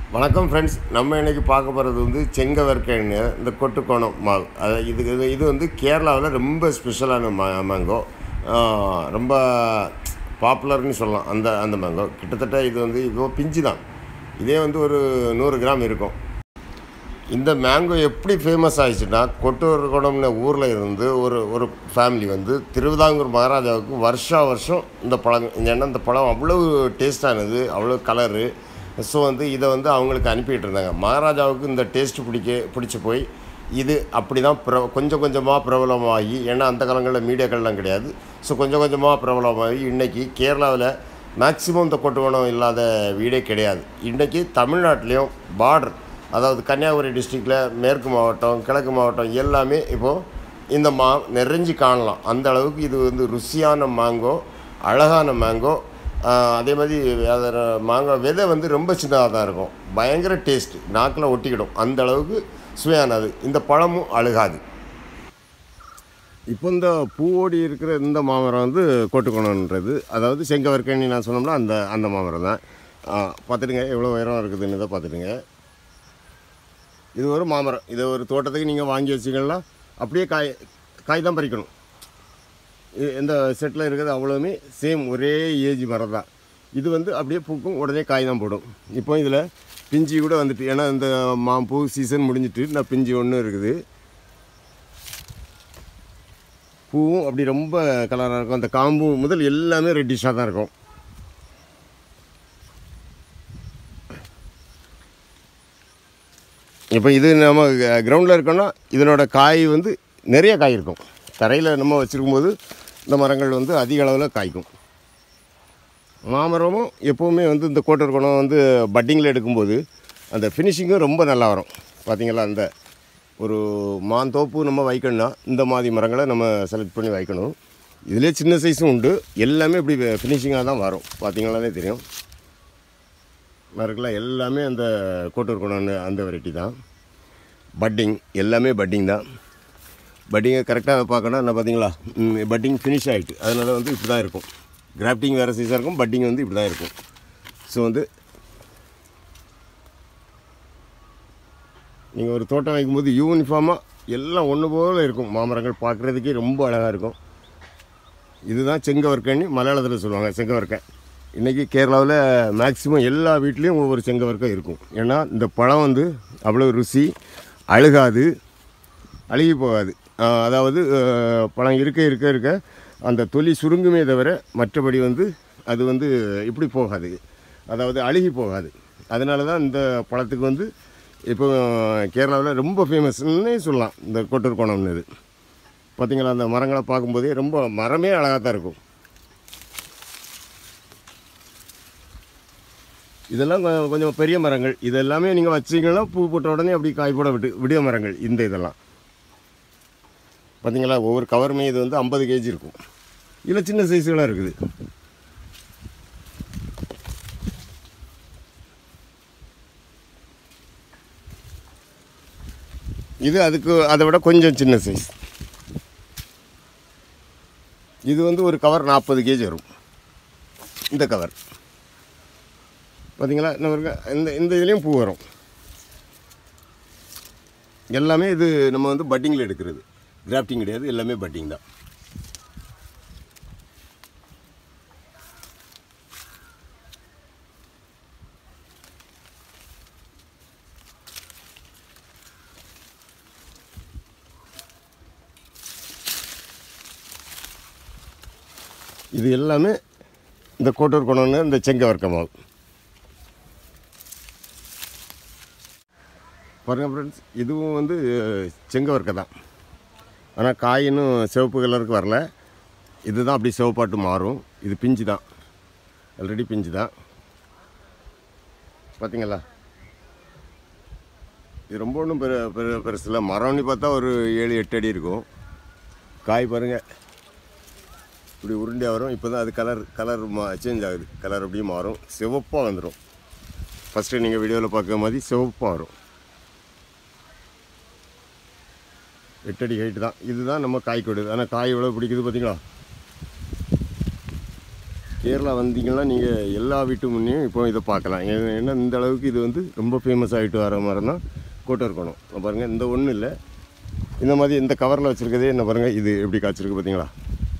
வணக்கம் ஃப்ரெண்ட்ஸ் நம்ம இன்னைக்கு பார்க்க போகிறது வந்து செங்கவர்க்கன்னு இந்த கொட்டுக்கோணம் மாவு அது இது இது இது வந்து கேரளாவில் ரொம்ப ஸ்பெஷலான மா மேங்கோ ஆஹ் ரொம்ப பாப்புலர்னு சொல்லலாம் அந்த அந்த மேங்கோ கிட்டத்தட்ட இது வந்து இப்போ பிஞ்சு தான் இதே வந்து ஒரு நூறு கிராம் இருக்கும் இந்த மேங்கோ எப்படி ஃபேமஸ் ஆயிடுச்சுன்னா கொட்டூர்குடம்னு ஊரில் இருந்து ஒரு ஒரு ஃபேமிலி வந்து திருவிதாங்கூர் மகாராஜாவுக்கு வருஷா வருஷம் இந்த பழம் ஏன்னா இந்த பழம் அவ்வளோ டேஸ்டானது அவ்வளோ கலரு ஸோ வந்து இதை வந்து அவங்களுக்கு அனுப்பிட்டு இருந்தாங்க மகாராஜாவுக்கு இந்த டேஸ்ட் பிடிக்க பிடிச்சி போய் இது அப்படி தான் பிர கொஞ்சம் கொஞ்சமாக பிரபலமாகி ஏன்னா அந்த காலங்களில் மீடியாக்கள்லாம் கிடையாது ஸோ கொஞ்சம் கொஞ்சமாக பிரபலமாகி இன்றைக்கி கேரளாவில் மேக்ஸிமம் இந்த கொட்டுவனம் இல்லாத வீடே கிடையாது இன்றைக்கி தமிழ்நாட்டிலையும் பார்டர் அதாவது கன்னியாகுமரி டிஸ்ட்ரிக்டில் மேற்கு மாவட்டம் கிழக்கு மாவட்டம் எல்லாமே இப்போது இந்த மா நிறைஞ்சு காணலாம் அந்த அளவுக்கு இது வந்து ருசியான மேங்கோ அழகான மேங்கோ அதே மாதிரி அதோட மாங்கோ விதை வந்து ரொம்ப சின்னதாக தான் இருக்கும் பயங்கர டேஸ்ட்டு நாக்கில் ஒட்டிக்கிடும் அந்த அளவுக்கு சுவையானது இந்த பழமும் அழுகாது இப்போ இந்த பூவோடி இருக்கிற இந்த மாமரம் வந்து கோட்டுக்கோணன்றது அதாவது செங்கவர்க்கணி நான் சொன்னோம்னா அந்த அந்த மாமரம் தான் பார்த்துட்டுங்க எவ்வளோ உயரம் இருக்குதுன்னு தான் பார்த்துட்டுங்க இது ஒரு மாமரம் இதை ஒரு தோட்டத்துக்கு நீங்கள் வாங்கி வச்சிங்கன்னா அப்படியே காய் காய் தான் பறிக்கணும் இது எந்த செட்டில் இருக்கிறது அவ்வளோவுமே சேம் ஒரே ஏஜ் மரம் தான் இது வந்து அப்படியே பூக்கும் உடனே காய் தான் போடும் இப்போ இதில் பிஞ்சு கூட வந்துட்டு ஏன்னா இந்த மாம்பூ சீசன் முடிஞ்சிட்டு நான் பிஞ்சு ஒன்று இருக்குது பூவும் அப்படி ரொம்ப கலராக இருக்கும் அந்த காம்பு முதல் எல்லாமே ரெட்டிஷாக தான் இருக்கும் இப்போ இது நம்ம கிரவுண்டில் இருக்கோன்னா இதனோட காய் வந்து நிறைய காய் இருக்கும் தரையில் நம்ம வச்சுருக்கும்போது இந்த மரங்கள் வந்து அதிக அளவில் காய்க்கும் மாமரமும் எப்போவுமே வந்து இந்த கோட்டர் குணம் வந்து பட்டிங்கில் எடுக்கும்போது அந்த ஃபினிஷிங்கும் ரொம்ப நல்லா வரும் பார்த்தீங்களா அந்த ஒரு மாந்தோப்பு நம்ம வைக்கணும்னா இந்த மாதிரி மரங்களை நம்ம செலக்ட் பண்ணி வைக்கணும் இதிலே சின்ன சைஸும் உண்டு எல்லாமே இப்படி ஃபினிஷிங்காக தான் வரும் பார்த்தீங்களானே தெரியும் மரக்கெல்லாம் எல்லாமே அந்த கோட்டூர் குணம்னு அந்த வெரைட்டி தான் பட்டிங் எல்லாமே பட்டிங் தான் பட்டிங்கை கரெக்டாக பார்க்கணும் என்ன பார்த்தீங்களா பட்டிங் ஃபினிஷ் ஆகிட்டு அதனால் வந்து இப்படி தான் இருக்கும் கிராஃப்டிங் வேறு சைஸாக இருக்கும் பட்டிங் வந்து இப்படி தான் இருக்கும் ஸோ வந்து நீங்கள் ஒரு தோட்டம் வைக்கும்போது யூனிஃபார்மாக எல்லாம் ஒன்று போல் இருக்கும் மாமரங்கள் பார்க்குறதுக்கே ரொம்ப அழகாக இருக்கும் இதுதான் செங்கவர்க்கன்னு மலையாளத்தில் சொல்லுவாங்க செங்கவர்க்கை இன்றைக்கி கேரளாவில் மேக்ஸிமம் எல்லா வீட்லேயும் ஒவ்வொரு செங்கவர்க்கம் இருக்கும் ஏன்னா இந்த பழம் வந்து அவ்வளோ ருசி அழுகாது அழுகி போகாது ஆஹ் அதாவது ஆஹ் பழம் இருக்க இருக்க இருக்க அந்த தொலி சுருங்குமே தவிர மற்றபடி வந்து அது வந்து இப்படி போகாது அதாவது அழுகி போகாது அதனால தான் இந்த பழத்துக்கு வந்து இப்போ கேரளாவில் ரொம்ப ஃபேமஸ்ன்னே சொல்லலாம் இந்த கொட்டூர் கோணம்னு இது பார்த்தீங்களா அந்த மரங்களை பார்க்கும்போதே ரொம்ப மரமே அழகாக தான் இருக்கும் இதெல்லாம் கொ- கொஞ்சம் பெரிய மரங்கள் இதெல்லாமே நீங்கள் வச்சீங்கன்னா பூ போட்ட உடனே அப்படி காய் போட விட்டு விடிய மரங்கள் இந்த இதெல்லாம் பார்த்தீங்களா ஒவ்வொரு கவருமே இது வந்து ஐம்பது கேஜி இருக்கும் இதில் சின்ன சைஸுகளாக இருக்குது இது அதுக்கு அதை விட கொஞ்சம் சின்ன சைஸ் இது வந்து ஒரு கவர் நாற்பது கேஜி வரும் இந்த கவர் பார்த்தீங்களா இன்னும் இருக்க இந்த இந்த இதுலேயும் பூ வரும் எல்லாமே இது நம்ம வந்து பட்டிங்கில் எடுக்கிறது கிராஃப்டிங் கிடையாது எல்லாமே பட்டிங் தான் இது எல்லாமே இந்த கோட்டூர் குணம்னு இந்த செங்கவர்க்க மாவு பாருங்கள் ஃப்ரெண்ட்ஸ் இதுவும் வந்து செங்கவர்க்க தான் ஆனால் காய் இன்னும் சிவப்பு கலருக்கு வரல இதுதான் அப்படி சிவப்பாட்டு மாறும் இது பிஞ்சு தான் ஆல்ரெடி பிஞ்சு தான் பார்த்தீங்களா இது ரொம்ப ஒன்றும் பெரு பெரு பெருசு இல்லை மரம்னு பார்த்தா ஒரு ஏழு எட்டு அடி இருக்கும் காய் பாருங்கள் இப்படி உருண்டையாக வரும் இப்போ தான் அது கலர் கலர் மா சேஞ்ச் ஆகுது கலர் அப்படியே மாறும் சிவப்பாக வந்துடும் ஃபஸ்ட்டு நீங்கள் வீடியோவில் பார்க்குற மாதிரி சிவப்பாக வரும் எட்டடி ஹைட்டு தான் இதுதான் நம்ம காய் கொடு ஆனால் காய் எவ்வளோ பிடிக்குது பார்த்தீங்களா கேரளா வந்தீங்கன்னா நீங்கள் எல்லா வீட்டு முன்னையும் இப்போ இதை பார்க்கலாம் ஏ- ஏன்னா இந்த அளவுக்கு இது வந்து ரொம்ப ஃபேமஸ் ஆகிட்டு வர மரம் தான் கோட்டர்கோணம் இப்போ பாருங்கள் இந்த ஒன்றும் இல்லை இந்த மாதிரி இந்த கவரில் வச்சுருக்கதே என்ன பாருங்கள் இது எப்படி காய்ச்சிருக்கு பார்த்தீங்களா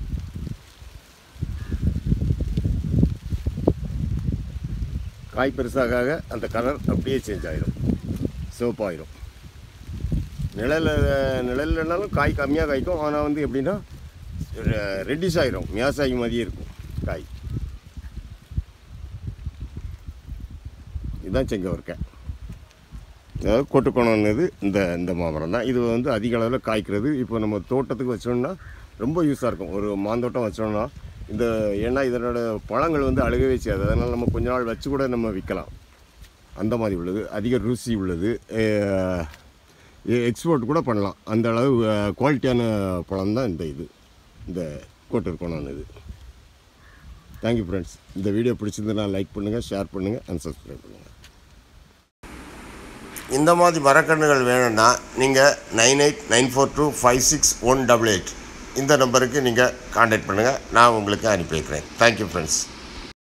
காய் பெருசாக ஆக அந்த கலர் அப்படியே சேஞ்ச் ஆயிடும் சிவப்பாயிரும் நிழல் நிழல்லனாலும் காய் கம்மியாக காய்க்கும் ஆனால் வந்து எப்படின்னா ரெட்டிஷ் ஆயிரும் மியாசாகி மாதிரியே இருக்கும் காய் இதுதான் செங்கவர்க்கை அதாவது கொட்டுக்கோணம்னது இந்த இந்த மாமரம் தான் இது வந்து அதிக அளவில் காய்க்கிறது இப்போ நம்ம தோட்டத்துக்கு வச்சோம்னா ரொம்ப யூஸாக இருக்கும் ஒரு மாந்தோட்டம் வச்சோம்னா இந்த ஏன்னா இதனோட பழங்கள் வந்து அழுகவே செய்யாது அதனால் நம்ம கொஞ்ச நாள் வச்சு கூட நம்ம விற்கலாம் அந்த மாதிரி உள்ளது அதிக ருசி உள்ளது எக்ஸ்போர்ட் கூட பண்ணலாம் அந்த அளவு குவாலிட்டியான பழம் தான் இந்த இது இந்த கோட்டர்கோணம் இது தேங்க்யூ ஃப்ரெண்ட்ஸ் இந்த வீடியோ பிடிச்சிருந்தனா லைக் பண்ணுங்கள் ஷேர் பண்ணுங்கள் அண்ட் சப்ஸ்கிரைப் பண்ணுங்கள் இந்த மாதிரி மரக்கன்றுகள் வேணும்னா நீங்கள் nine eight nine four two five six one double eight இந்த நம்பருக்கு நீங்கள் காண்டாக்ட் பண்ணுங்கள் நான் உங்களுக்கு அனுப்பி வைக்கிறேன் தேங்க்யூ ஃப்ரெண்ட்ஸ்